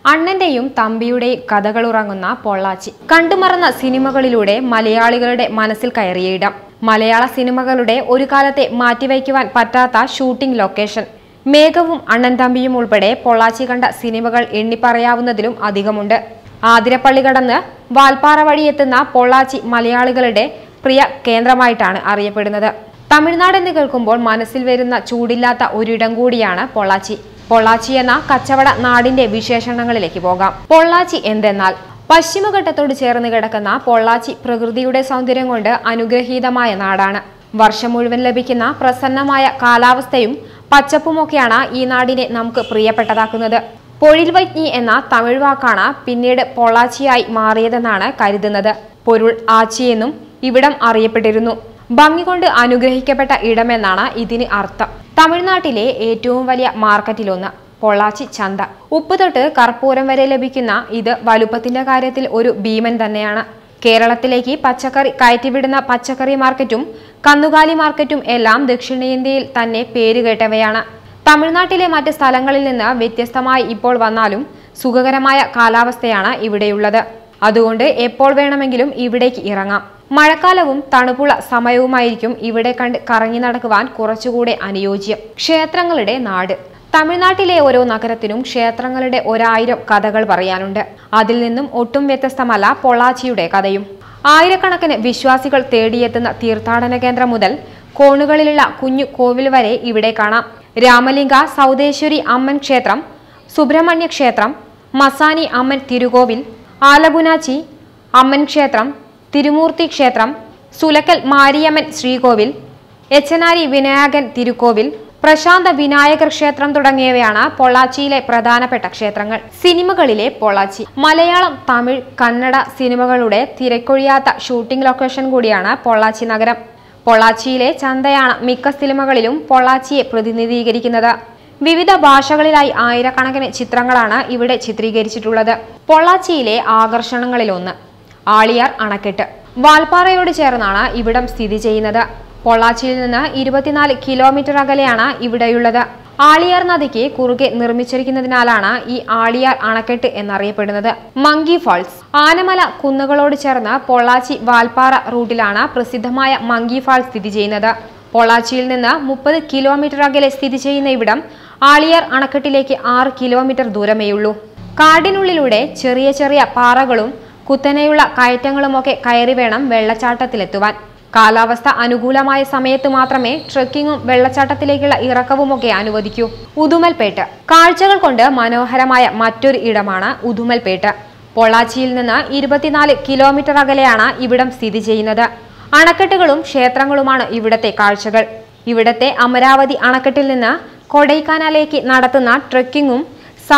അണ്ണന്റെയും തമ്പിയുടെയും കഥകളുറങ്ങുന്ന പൊള്ളാച്ചി കണ്ടുമറന്ന സിനിമകളിലൂടെ മലയാളികളുടെ മനസ്സിൽ കയറിയ ഇടം മലയാള സിനിമകളുടെ ഒരു കാലത്തെ മാറ്റിവയ്ക്കുവാൻ പറ്റാത്ത ഷൂട്ടിംഗ് ലൊക്കേഷൻ മേഘവും അണ്ണൻ തമ്പിയും ഉൾപ്പെടെ പൊള്ളാച്ചി കണ്ട സിനിമകൾ എണ്ണിപ്പറയാവുന്നതിലും അധികമുണ്ട് ആതിരപ്പള്ളി കടന്ന് വാൽപ്പാറ വഴി എത്തുന്ന പൊള്ളാച്ചി മലയാളികളുടെ പ്രിയ കേന്ദ്രമായിട്ടാണ് അറിയപ്പെടുന്നത് തമിഴ്നാട് എന്ന് കേൾക്കുമ്പോൾ മനസ്സിൽ വരുന്ന ചൂടില്ലാത്ത ഒരിടം കൂടിയാണ് പൊള്ളാച്ചി പൊള്ളാച്ചി എന്ന കച്ചവട നാടിന്റെ വിശേഷണങ്ങളിലേക്ക് പോകാം പൊള്ളാച്ചി എന്തെന്നാൽ പശ്ചിമഘട്ടത്തോട് ചേർന്ന് കിടക്കുന്ന പൊള്ളാച്ചി പ്രകൃതിയുടെ സൗന്ദര്യം കൊണ്ട് അനുഗ്രഹീതമായ നാടാണ് വർഷം മുഴുവൻ ലഭിക്കുന്ന പ്രസന്നമായ കാലാവസ്ഥയും പച്ചപ്പുമൊക്കെയാണ് ഈ നാടിനെ നമുക്ക് പ്രിയപ്പെട്ടതാക്കുന്നത് പൊഴിൽവജ്ഞി എന്ന തമിഴ് വാക്കാണ് പിന്നീട് പൊള്ളാച്ചിയായി മാറിയതെന്നാണ് കരുതുന്നത് പൊരുൾ ആച്ചി എന്നും ഇവിടം അറിയപ്പെട്ടിരുന്നു ഭംഗി കൊണ്ട് അനുഗ്രഹിക്കപ്പെട്ട ഇടമെന്നാണ് ഇതിന് അർത്ഥം തമിഴ്നാട്ടിലെ ഏറ്റവും വലിയ മാർക്കറ്റിലൊന്ന് പൊള്ളാച്ചി ചന്ത ഉപ്പ് തൊട്ട് കർപ്പൂരം വരെ ലഭിക്കുന്ന ഇത് വലുപ്പത്തിന്റെ കാര്യത്തിൽ ഒരു ഭീമൻ തന്നെയാണ് കേരളത്തിലേക്ക് പച്ചക്കറി കയറ്റിവിടുന്ന പച്ചക്കറി മാർക്കറ്റും കന്നുകാലി മാർക്കറ്റും എല്ലാം ദക്ഷിണേന്ത്യയിൽ തന്നെ പേരുകേട്ടവയാണ് തമിഴ്നാട്ടിലെ മറ്റ് സ്ഥലങ്ങളിൽ നിന്ന് വ്യത്യസ്തമായി ഇപ്പോൾ വന്നാലും സുഖകരമായ കാലാവസ്ഥയാണ് ഇവിടെയുള്ളത് അതുകൊണ്ട് എപ്പോൾ വേണമെങ്കിലും ഇവിടേക്ക് ഇറങ്ങാം മഴക്കാലവും തണുപ്പുള്ള സമയവുമായിരിക്കും ഇവിടെ കണ്ട് കറങ്ങി നടക്കുവാൻ കുറച്ചുകൂടെ അനുയോജ്യം ക്ഷേത്രങ്ങളുടെ നാട് തമിഴ്നാട്ടിലെ ഓരോ നഗരത്തിനും ക്ഷേത്രങ്ങളുടെ ഒരായിരം കഥകൾ പറയാനുണ്ട് അതിൽ നിന്നും ഒട്ടും വ്യത്യസ്തമല്ല പൊള്ളാച്ചിയുടെ കഥയും ആയിരക്കണക്കിന് വിശ്വാസികൾ തേടിയെത്തുന്ന തീർത്ഥാടന കേന്ദ്രം മുതൽ കോണുകളിലുള്ള കുഞ്ഞു കോവിൽ വരെ ഇവിടെ കാണാം രാമലിംഗ സൗദേശ്വരി അമ്മൻ ക്ഷേത്രം സുബ്രഹ്മണ്യ ക്ഷേത്രം മസാനി അമ്മൻ തിരുകോവിൽ ആലഗുനാച്ചി അമ്മൻ ക്ഷേത്രം തിരുമൂർത്തി ക്ഷേത്രം സുലക്കൽ മാരിയമ്മൻ ശ്രീകോവിൽ എച്ചനാരി വിനായകൻ തിരുക്കോവിൽ പ്രശാന്ത വിനായകർ ക്ഷേത്രം തുടങ്ങിയവയാണ് പൊള്ളാച്ചിയിലെ പ്രധാനപ്പെട്ട ക്ഷേത്രങ്ങൾ സിനിമകളിലെ പൊള്ളാച്ചി മലയാളം തമിഴ് കന്നഡ സിനിമകളുടെ തിരക്കൊഴിയാത്ത ഷൂട്ടിംഗ് ലൊക്കേഷൻ കൂടിയാണ് പൊള്ളാച്ചി നഗരം പൊള്ളാച്ചിയിലെ ചന്തയാണ് മിക്ക സിനിമകളിലും പൊള്ളാച്ചിയെ പ്രതിനിധീകരിക്കുന്നത് വിവിധ ഭാഷകളിലായി ആയിരക്കണക്കിന് ചിത്രങ്ങളാണ് ഇവിടെ ചിത്രീകരിച്ചിട്ടുള്ളത് പൊള്ളാച്ചിയിലെ ആകർഷണങ്ങളിലൊന്ന് ആളിയാർ അണക്കെട്ട് വാൽപ്പാറയോട് ചേർന്നാണ് ഇവിടം സ്ഥിതി ചെയ്യുന്നത് പൊള്ളാച്ചിയിൽ നിന്ന് ഇരുപത്തിനാല് കിലോമീറ്റർ അകലെയാണ് ഇവിടെയുള്ളത് ആളിയാർ നദിക്ക് കുറുകെ നിർമ്മിച്ചിരിക്കുന്നതിനാലാണ് ഈ ആളിയാർ അണക്കെട്ട് എന്നറിയപ്പെടുന്നത് മങ്കി ഫാൾസ് ആനമല കുന്നുകളോട് ചേർന്ന് പൊള്ളാച്ചി വാൽപ്പാറ റൂട്ടിലാണ് പ്രസിദ്ധമായ മങ്കി ഫാൾസ് സ്ഥിതി ചെയ്യുന്നത് പൊള്ളാച്ചിയിൽ നിന്ന് മുപ്പത് കിലോമീറ്റർ അകലെ സ്ഥിതി ചെയ്യുന്ന ഇവിടം ആളിയാർ അണക്കെട്ടിലേക്ക് ആറ് കിലോമീറ്റർ ദൂരമേയുള്ളൂ കാടിനുള്ളിലൂടെ ചെറിയ ചെറിയ പാറകളും കുത്തനെയുള്ള കയറ്റങ്ങളുമൊക്കെ കയറി വേണം വെള്ളച്ചാട്ടത്തിലെത്തുവാൻ കാലാവസ്ഥ അനുകൂലമായ സമയത്ത് മാത്രമേ ട്രെക്കിങ്ങും വെള്ളച്ചാട്ടത്തിലേക്കുള്ള ഇറക്കവുമൊക്കെ അനുവദിക്കൂ ഉദുമൽപേട്ട് കാഴ്ചകൾ കൊണ്ട് മനോഹരമായ മറ്റൊരു ഇടമാണ് ഉദുമൽപേട്ട് പൊള്ളാച്ചിയിൽ നിന്ന് ഇരുപത്തിനാല് കിലോമീറ്റർ അകലെയാണ് ഇവിടം സ്ഥിതി ചെയ്യുന്നത് അണക്കെട്ടുകളും ക്ഷേത്രങ്ങളുമാണ് ഇവിടത്തെ കാഴ്ചകൾ ഇവിടത്തെ അമരാവതി അണക്കെട്ടിൽ നിന്ന് കൊടൈക്കനാലേക്ക് നടത്തുന്ന ട്രെക്കിങ്ങും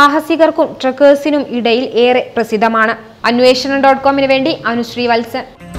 സാഹസികർക്കും ട്രക്കേഴ്സിനും ഇടയിൽ ഏറെ പ്രസിദ്ധമാണ് അന്വേഷണം ഡോട്ട് കോമിന് വേണ്ടി അനുശ്രീ വത്സൻ